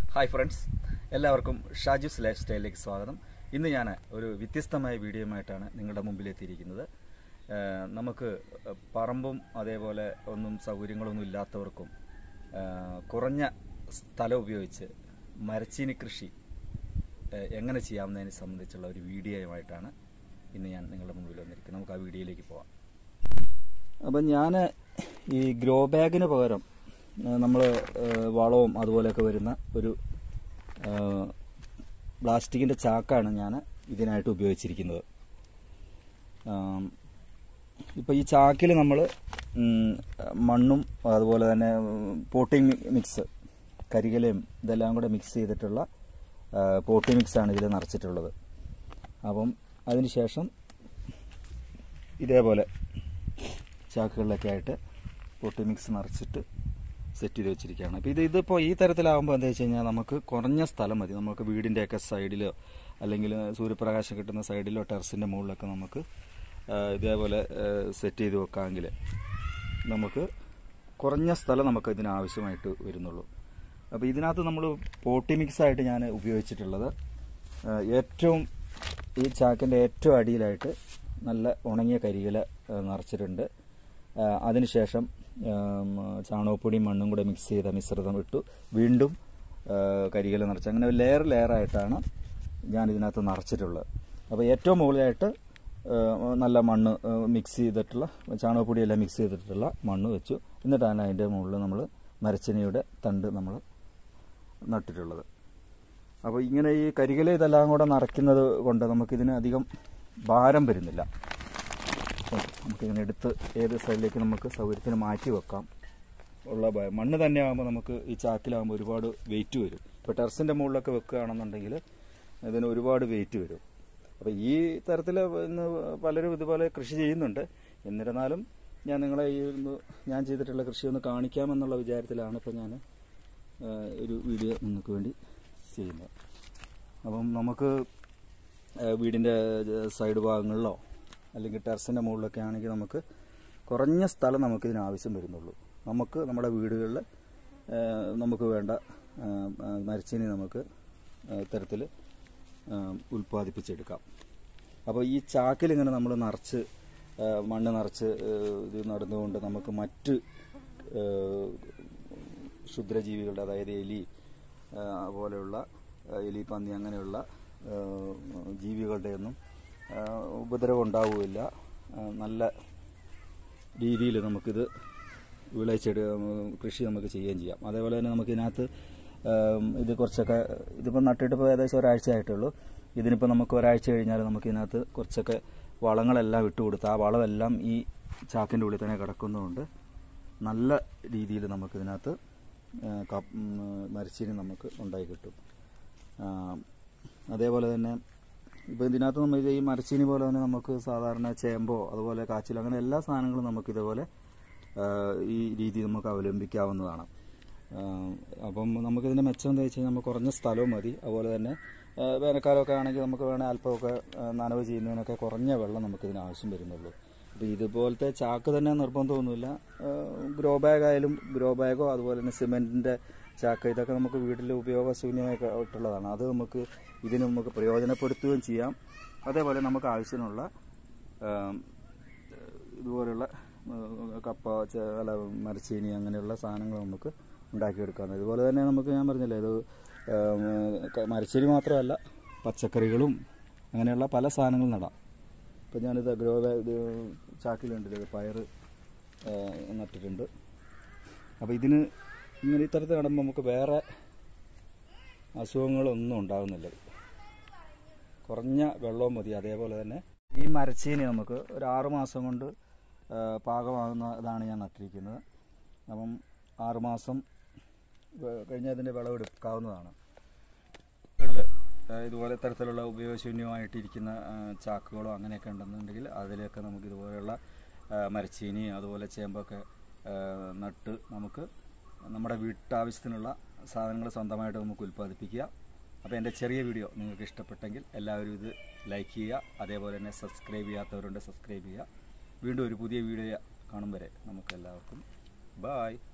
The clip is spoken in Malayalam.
ഹായ് ഫ്രണ്ട്സ് എല്ലാവർക്കും ഷാജുസ് ലൈഫ് സ്റ്റൈലിലേക്ക് സ്വാഗതം ഇന്ന് ഞാൻ ഒരു വ്യത്യസ്തമായ വീഡിയോയുമായിട്ടാണ് നിങ്ങളുടെ മുമ്പിൽ എത്തിയിരിക്കുന്നത് ഏഹ് നമുക്ക് പറമ്പും അതേപോലെ ഒന്നും സൗകര്യങ്ങളൊന്നും ഇല്ലാത്തവർക്കും ഏഹ് കുറഞ്ഞ സ്ഥലം ഉപയോഗിച്ച് മരച്ചീനി കൃഷി ഏഹ് എങ്ങനെ ചെയ്യാവുന്നതിനെ സംബന്ധിച്ചുള്ള ഒരു വീഡിയോയുമായിട്ടാണ് ഇന്ന് ഞാൻ നിങ്ങളുടെ മുമ്പിൽ വന്നിരിക്കുന്നത് നമുക്ക് ആ വീഡിയോയിലേക്ക് പോവാം അപ്പം ഞാൻ ഈ ഗ്രോ ബാഗിന് പകരം നമ്മൾ വളവും അതുപോലെയൊക്കെ വരുന്ന ഒരു പ്ലാസ്റ്റിക്കിൻ്റെ ചാക്കാണ് ഞാൻ ഇതിനായിട്ട് ഉപയോഗിച്ചിരിക്കുന്നത് ഇപ്പോൾ ഈ ചാക്കിൽ നമ്മൾ മണ്ണും അതുപോലെ തന്നെ പോട്ടിംഗ് മിക്സ് കരികലയും ഇതെല്ലാം കൂടെ മിക്സ് ചെയ്തിട്ടുള്ള പോട്ടി മിക്സാണ് ഇതിൽ നിറച്ചിട്ടുള്ളത് അപ്പം അതിന് ശേഷം ഇതേപോലെ ചാക്കുകളിലൊക്കെ ആയിട്ട് പൊട്ടി മിക്സ് നിറച്ചിട്ട് സെറ്റ് ചെയ്ത് വെച്ചിരിക്കുകയാണ് അപ്പോൾ ഇത് ഇതിപ്പോൾ ഈ തരത്തിലാകുമ്പോൾ എന്താ വെച്ച് കഴിഞ്ഞാൽ നമുക്ക് കുറഞ്ഞ സ്ഥലം മതി നമുക്ക് വീടിൻ്റെയൊക്കെ സൈഡിലോ അല്ലെങ്കിൽ സൂര്യപ്രകാശം കിട്ടുന്ന സൈഡിലോ ടെറസിൻ്റെ മുകളിലൊക്കെ നമുക്ക് ആ, ഇതേപോലെ സെറ്റ് ചെയ്ത് വെക്കാമെങ്കിൽ നമുക്ക് കുറഞ്ഞ സ്ഥലം നമുക്ക് ഇതിന് ആവശ്യമായിട്ട് വരുന്നുള്ളൂ അപ്പോൾ ഇതിനകത്ത് നമ്മൾ പോട്ടി മിക്സായിട്ട് ഞാൻ ഉപയോഗിച്ചിട്ടുള്ളത് ആ, ഏറ്റവും ഈ ചാക്കിൻ്റെ ഏറ്റവും അടിയിലായിട്ട് നല്ല ഉണങ്ങിയ കരികില ആ, നിറച്ചിട്ടുണ്ട് ആ, അതിനുശേഷം ആം, ചാണകപ്പൊടിയും മണ്ണും കൂടെ മിക്സ് ചെയ്ത മിശ്രിതം ഇട്ടു വീണ്ടും ആ, കരികില നിറച്ച് അങ്ങനെ ലെയർ ലെയറായിട്ടാണ് ഞാൻ ഇതിനകത്ത് നിറച്ചിട്ടുള്ളത് അപ്പോൾ ഏറ്റവും മുകളിലായിട്ട് ആ, നല്ല മണ്ണ് ആ, മിക്സ് ചെയ്തിട്ടുള്ള ചാണകപ്പൊടിയെല്ലാം മിക്സ് ചെയ്തിട്ടുള്ള മണ്ണ് വെച്ചു എന്നിട്ടാണ് അതിൻ്റെ മുകളിൽ നമ്മൾ മരച്ചിനിയുടെ തണ്ട് നമ്മൾ നട്ടിട്ടുള്ളത് അപ്പോൾ ഇങ്ങനെ ഈ കരികില ഇതെല്ലാം കൂടെ നിറയ്ക്കുന്നത് കൊണ്ട് നമുക്കിതിന് അധികം ഭാരം വരുന്നില്ല അപ്പോൾ നമുക്കിങ്ങനെ എടുത്ത് ഏത് സൈഡിലേക്ക് നമുക്ക് സൗകര്യത്തിന് മാറ്റി വെക്കാം ഉള്ള ഭയം മണ്ണ് തന്നെ ആകുമ്പോൾ നമുക്ക് ഈ ചാക്കിലാകുമ്പോൾ ഒരുപാട് വെയിറ്റ് വരും ഇപ്പോൾ ടെറസിൻ്റെ മുകളിലൊക്കെ വെക്കുകയാണെന്നുണ്ടെങ്കിൽ ഇതിന് ഒരുപാട് വെയിറ്റ് വരും അപ്പോൾ ഈ തരത്തിൽ ഇന്ന് പലരും ഇതുപോലെ കൃഷി ചെയ്യുന്നുണ്ട് എന്നിരുന്നാലും ഞാൻ നിങ്ങളെ ഈ ഒന്ന് ഞാൻ ചെയ്തിട്ടുള്ള കൃഷി ഒന്ന് കാണിക്കാമെന്നുള്ള വിചാരത്തിലാണ് ഇപ്പോൾ ഞാൻ ഒരു വീഡിയോ നിങ്ങൾക്ക് വേണ്ടി ചെയ്യുന്നത് അപ്പം നമുക്ക് ഏഹ് വീടിൻ്റെ സൈഡ് ഭാഗങ്ങളിലോ അല്ലെങ്കിൽ ടെറസിൻ്റെ മുകളിലൊക്കെ ആണെങ്കിൽ നമുക്ക് കുറഞ്ഞ സ്ഥലം നമുക്ക് ഇതിന് ആവശ്യം വരുന്നുള്ളൂ നമുക്ക് നമ്മുടെ വീടുകളിൽ ഏഹ് നമുക്ക് വേണ്ട ഏഹ് ഏഹ് മരച്ചീനി നമുക്ക് ഇത്തരത്തിൽ ഉൽപ്പാദിപ്പിച്ചെടുക്കാം അപ്പോൾ ഈ ചാക്കിൽ ഇങ്ങനെ നമ്മൾ നിറച്ച് ഏഹ് മണ്ണ് നിറച്ച് ഏഹ് ഇത് നടന്നുകൊണ്ട് നമുക്ക് മറ്റ് ഏഹ് ക്ഷുദ്രജീവികളുടെ അതായത് എലി ആ, പോലെയുള്ള ആ, എലി പന്നി അങ്ങനെയുള്ള ആ, ജീവികളുടെ ഒന്നും ആ, ഉപദ്രവം ഉണ്ടാവുകയില്ല ആ, നല്ല രീതിയിൽ നമുക്കിത് വിളയിച്ചെടു കൃഷി നമുക്ക് ചെയ്യുകയും ചെയ്യാം അതേപോലെ തന്നെ നമുക്ക് ഇതിനകത്ത് ആം, ഇത് കുറച്ചൊക്കെ ഇതിപ്പോൾ നട്ടിട്ട് ഇപ്പോൾ ഏകദേശം ഒരാഴ്ച ആയിട്ടുള്ളൂ ഇതിനിപ്പോൾ നമുക്ക് ഒരാഴ്ച കഴിഞ്ഞാൽ നമുക്ക് ഇതിനകത്ത് കുറച്ചൊക്കെ വളങ്ങളെല്ലാം ഇട്ട് കൊടുത്ത് ആ വളമെല്ലാം ഈ ചാക്കിൻ്റെ ഉള്ളിൽ തന്നെ കിടക്കുന്നതുകൊണ്ട് നല്ല രീതിയിൽ നമുക്കിതിനകത്ത് ആ, കപ്പ് ഉം, മരച്ചീനി നമുക്ക് ഉണ്ടായി കിട്ടും ആ, അതേപോലെ തന്നെ ഇപ്പോൾ ഇതിനകത്ത് നമ്മൾ ഇത് ഈ മരച്ചീനി പോലെ തന്നെ നമുക്ക് സാധാരണ ചേമ്പോ അതുപോലെ കാച്ചിലോ അങ്ങനെ എല്ലാ സാധനങ്ങളും നമുക്ക് ഇതേപോലെ ആ, ഈ രീതി നമുക്ക് അവലംബിക്കാവുന്നതാണ് ആ, അപ്പം നമുക്കിതിൻ്റെ മെച്ചം എന്താ വെച്ച് കഴിഞ്ഞാൽ നമുക്ക് കുറഞ്ഞ സ്ഥലവും മതി അതുപോലെ തന്നെ ആ, വേനൽക്കാലമൊക്കെ ആണെങ്കിൽ നമുക്ക് വേണേൽ അല്പമൊക്കെ ആ, നനവ് ചെയ്യുന്നതിനൊക്കെ കുറഞ്ഞ വെള്ളം നമുക്കിതിന് ആവശ്യം വരുന്നുള്ളൂ അപ്പോൾ ഇതുപോലത്തെ ചാക്ക് തന്നെ നിർബന്ധമൊന്നുമില്ല ഗ്രോ ബാഗ് ആയാലും ഗ്രോ ബാഗോ അതുപോലെ തന്നെ സിമെൻറ്റിൻ്റെ ചാക്ക് ഇതൊക്കെ നമുക്ക് വീട്ടിൽ ഉപയോഗശൂന്യമായിട്ട് ആയിട്ടുള്ളതാണ് അത് നമുക്ക് ഇതിന് നമുക്ക് പ്രയോജനപ്പെടുത്തുകയും ചെയ്യാം അതേപോലെ നമുക്ക് ആവശ്യമുള്ള ആം, ഇതുപോലുള്ള ആ, കപ്പ ചെ- അല്ല മരച്ചീനി അങ്ങനെയുള്ള സാധനങ്ങൾ നമുക്ക് ഉണ്ടാക്കിയെടുക്കാം ഇതുപോലെ തന്നെ നമുക്ക് ഞാൻ പറഞ്ഞില്ലേ ഇത് ആം, ക- മരച്ചീനി മാത്രമല്ല പച്ചക്കറികളും അങ്ങനെയുള്ള പല സാധനങ്ങളും നടാം ഇപ്പം ഞാനിത് ഗ്രോ ബാഗ് ഇത് ചാക്കിലുണ്ട് ഇത് പയർ ആ, നട്ടിട്ടുണ്ട് അപ്പോൾ ഇതിന് ഇങ്ങനെ ഇത്തരത്തിൽ നടുമ്പോൾ നമുക്ക് വേറെ അസുഖങ്ങളൊന്നും ഉണ്ടാകുന്നില്ല കുറഞ്ഞ വെള്ളവും മതി അതേപോലെ തന്നെ ഈ മരച്ചീനി നമുക്ക് ഒരു ആറ് മാസം കൊണ്ട് ആ, പാകമാകുന്ന ഇതാണ് ഞാൻ നട്ടിരിക്കുന്നത് അപ്പം ആറുമാസം കഴിഞ്ഞാൽ അതിൻ്റെ വിളവെടുക്കാവുന്നതാണ് വീടുകളിൽ, ആ, ഇതുപോലെ തരത്തിലുള്ള ഉപയോഗശൂന്യമായിട്ടിരിക്കുന്ന ആ, ചാക്കുകളോ അങ്ങനെയൊക്കെ ഉണ്ടെന്നുണ്ടെങ്കിൽ അതിലൊക്കെ നമുക്ക് ഇതുപോലെയുള്ള ആ, മരച്ചീനി അതുപോലെ ചേമ്പൊക്കെ ആ, നട്ട് നമുക്ക് നമ്മുടെ വീട്ടാവശ്യത്തിനുള്ള സാധനങ്ങൾ സ്വന്തമായിട്ട് നമുക്ക് ഉൽപ്പാദിപ്പിക്കുക അപ്പോൾ എൻ്റെ ചെറിയ വീഡിയോ നിങ്ങൾക്ക് ഇഷ്ടപ്പെട്ടെങ്കിൽ എല്ലാവരും ഇത് ലൈക്ക് ചെയ്യുക അതേപോലെ തന്നെ സബ്സ്ക്രൈബ് ചെയ്യാത്തവരുണ്ട് സബ്സ്ക്രൈബ് ചെയ്യുക വീണ്ടും ഒരു പുതിയ വീഡിയോ കാണും വരെ നമുക്ക് എല്ലാവർക്കും ബായ്